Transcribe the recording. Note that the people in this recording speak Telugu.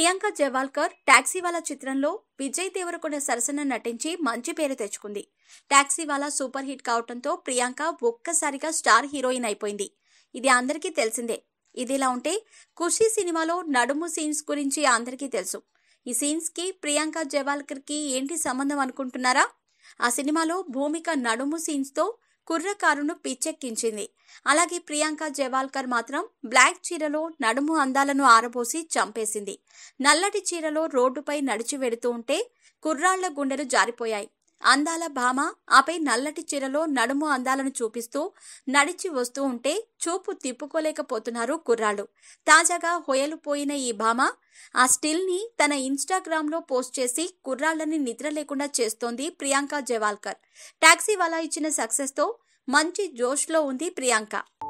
ప్రియాంక జవాల్కర్ టాక్సీవాలా చిత్రంలో విజయ్ దేవరకొండ సరసన నటించి మంచి పేరు తెచ్చుకుంది టాక్సీవాలా సూపర్ హిట్ కావడంతో ప్రియాంక ఒక్కసారిగా స్టార్ హీరోయిన్ అయిపోయింది ఇది అందరికీ తెలిసిందే ఇదిలా ఉంటే ఖుషి సినిమాలో నడుము సీన్స్ గురించి అందరికీ తెలుసు ఈ సీన్స్ కి ప్రియాంక జవాల్కర్ కి ఏంటి సంబంధం అనుకుంటున్నారా ఆ సినిమాలో భూమిక నడుము సీన్స్ తో కుర్రకారును పిచ్చెక్కించింది అలాగే ప్రియాంక జవాల్కర్ మాత్రం బ్లాక్ చీరలో నడుము అందాలను ఆరబోసి చంపేసింది నల్లటి చీరలో రోడ్డుపై నడిచి వెడుతూ ఉంటే కుర్రాళ్ల గుండెలు జారిపోయాయి అందాల భామ ఆపై నల్లటి చీరలో నడుము అందాలను చూపిస్తూ నడిచి వస్తూ ఉంటే చూపు తిప్పుకోలేకపోతున్నారు కుర్రాళ్ళు తాజాగా హొయలుపోయిన ఈ భామ ఆ స్టిల్ ని తన ఇన్స్టాగ్రామ్ లో పోస్ట్ చేసి కుర్రాళ్లని నిద్ర లేకుండా చేస్తోంది ప్రియాంక జవాల్కర్ టాక్సీ వాలా ఇచ్చిన సక్సెస్ తో మంచి జోష్ లో ఉంది ప్రియాంక